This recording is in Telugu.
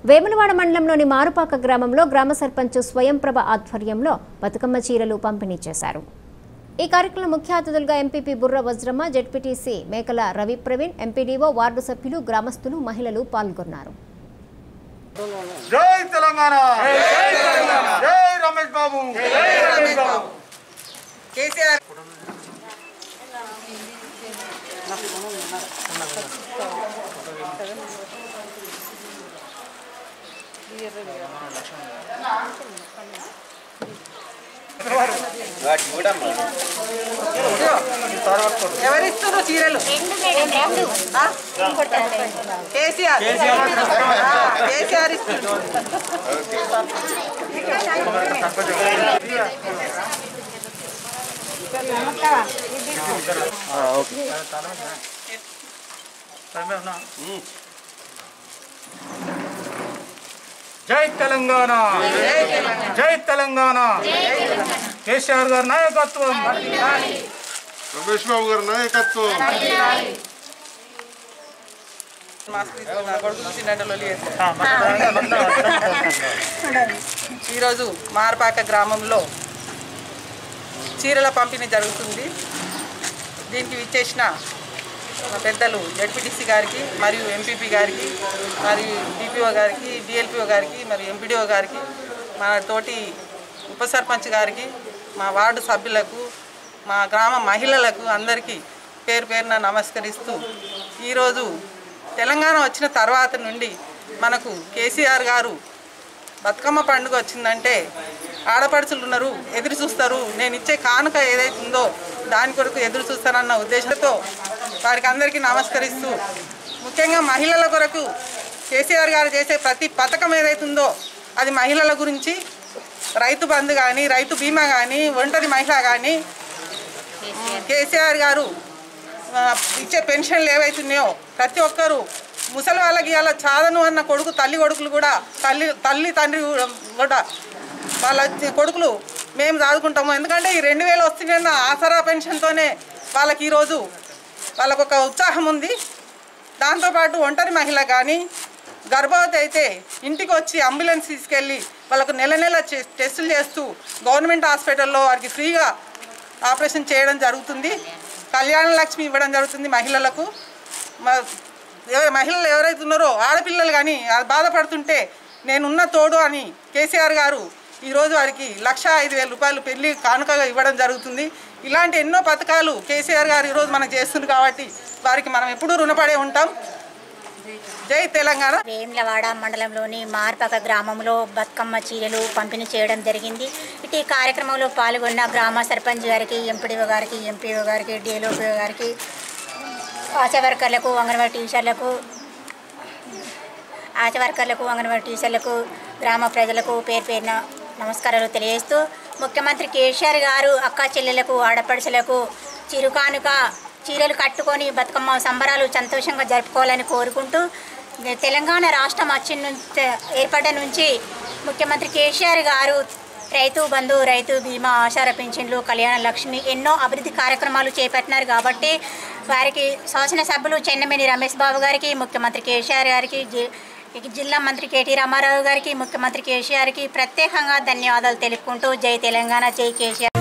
వేములవాడ మండలంలోని మారుపాక గ్రామంలో గ్రామ సర్పంచ్ స్వయంప్రభ ఆధ్వర్యంలో బతుకమ్మ చీరలు పంపిణీ చేశారు ఈ కార్యక్రమంలో ముఖ్య అతిథులుగా ఎంపీపీ బుర్ర వజ్రమ్మ జెడ్పీటీసీ మేకల రవి ప్రవీణ్ ఎంపీడీఓ వార్డు సభ్యులు గ్రామస్తులు మహిళలు పాల్గొన్నారు జై తెలంగాణ జై రమేష్ బాబు కేసీఆర్ ఎవరు ఇస్తున్నారు చీరలు ఆ? కేసీఆర్ ఆ, కేసీఆర్ ఇస్తున్నారు జై తెలంగాణ జై తెలంగాణ కేసీఆర్ గారి నాయకత్వం రమేష్ బాబు గారి నాయకత్వం మాస్క్ తీసుకున్నా, కొడుకులు చిన్నట్లు ఈరోజు మార్పాక గ్రామంలో చీరల పంపిణీ జరుగుతుంది దీనికి విచ్చేసిన మా పెద్దలు జడ్పీటీసీ గారికి మరియు ఎంపీపీ గారికి మరియు డిపిఓ గారికి డిఎల్పిఓ గారికి మరియు ఎంపీడీఓ గారికి మా తోటి ఉప సర్పంచ్ గారికి మా వార్డు సభ్యులకు మా గ్రామ మహిళలకు అందరికీ పేరు పేరున నమస్కరిస్తూ ఈరోజు తెలంగాణ వచ్చిన తర్వాత నుండి మనకు కేసీఆర్ గారు బతుకమ్మ పండుగ వచ్చిందంటే ఆడపడుచులు ఉన్నారు ఎదురు చూస్తారు నేను ఇచ్చే కానుక ఏదైతే ఉందో దాని కొరకు ఎదురు చూస్తానన్న ఉద్దేశంతో వారికి అందరికీ నమస్కరిస్తూ ముఖ్యంగా మహిళల కొరకు కేసీఆర్ గారు చేసే ప్రతి పథకం ఏదైతే ఉందో అది మహిళల గురించి రైతు బంధు కానీ రైతు బీమా కానీ ఒంటరి మహిళ కానీ కేసీఆర్ గారు ఆ, ఇచ్చే పెన్షన్లు ఏవైతున్నాయో ప్రతి ఒక్కరూ ముసలి వాళ్ళకి ఇలా చాదను అన్న కొడుకు తల్లి కొడుకులు కూడా తల్లి తల్లి తండ్రి కూడా వాళ్ళ కొడుకులు మేము చదువుకుంటాము ఎందుకంటే ఈ రెండు వేలు వస్తున్నాయన్న ఆసరా పెన్షన్తోనే వాళ్ళకి ఈరోజు వాళ్ళకు ఒక ఉత్సాహం ఉంది దాంతోపాటు ఒంటరి మహిళ కానీ గర్భవతి అయితే ఇంటికి వచ్చి అంబులెన్స్ తీసుకెళ్ళి వాళ్ళకు నెల నెల చే- టెస్టులు చేస్తూ గవర్నమెంట్ హాస్పిటల్లో వారికి ఫ్రీగా ఆపరేషన్ చేయడం జరుగుతుంది కళ్యాణ లక్ష్మి ఇవ్వడం జరుగుతుంది మహిళలకు మ- ఎవ- మహిళలు ఎవరైతే ఉన్నారో ఆడపిల్లలు కానీ అది బాధపడుతుంటే నేనున్న తోడు అని కేసీఆర్ గారు ఈరోజు వారికి లక్ష ఐదు వేల రూపాయలు పెళ్లి కానుకగా ఇవ్వడం జరుగుతుంది ఇలాంటి ఎన్నో పథకాలు కేసీఆర్ గారు ఈరోజు మనకు చేస్తుంది కాబట్టి వారికి మనం ఎప్పుడూ రుణపడే ఉంటాం జై తెలంగాణ వేములవాడ మండలంలోని మార్పక గ్రామంలో బతుకమ్మ చీరలు పంపిణీ చేయడం జరిగింది ఇటు ఈ కార్యక్రమంలో పాల్గొన్న గ్రామ సర్పంచ్ గారికి ఎంపీడీఓ గారికి ఎంపీఓ గారికి డిఎల్ఓపీఓ గారికి ఆశా వర్కర్లకు అంగన్వాడీ టీచర్లకు ఆశా వర్కర్లకు అంగన్వాడీ టీచర్లకు గ్రామ ప్రజలకు పేరు పేరున నమస్కారాలు తెలియజేస్తూ ముఖ్యమంత్రి కేసీఆర్ గారు అక్క చెల్లెలకు ఆడపడుచులకు చిరుకానుక చీరలు కట్టుకొని బతుకమ్మ సంబరాలు సంతోషంగా జరుపుకోవాలని కోరుకుంటూ తెలంగాణ రాష్ట్రం వచ్చిన నుంచి ఏర్పడ్డ నుంచి ముఖ్యమంత్రి కేసీఆర్ గారు రైతు బంధు రైతు బీమా ఆశార పింఛన్లు కళ్యాణ లక్ష్మి ఎన్నో అభివృద్ధి కార్యక్రమాలు చేపట్టినారు కాబట్టి వారికి శాసనసభ్యులు చెన్నమేని రమేష్ బాబు గారికి ముఖ్యమంత్రి కేసీఆర్ గారికి జి- జిల్లా మంత్రి కేటీ రామారావు గారికి ముఖ్యమంత్రి కేసీఆర్కి ప్రత్యేకంగా ధన్యవాదాలు తెలుపుకుంటూ జై తెలంగాణ జై కేసీఆర్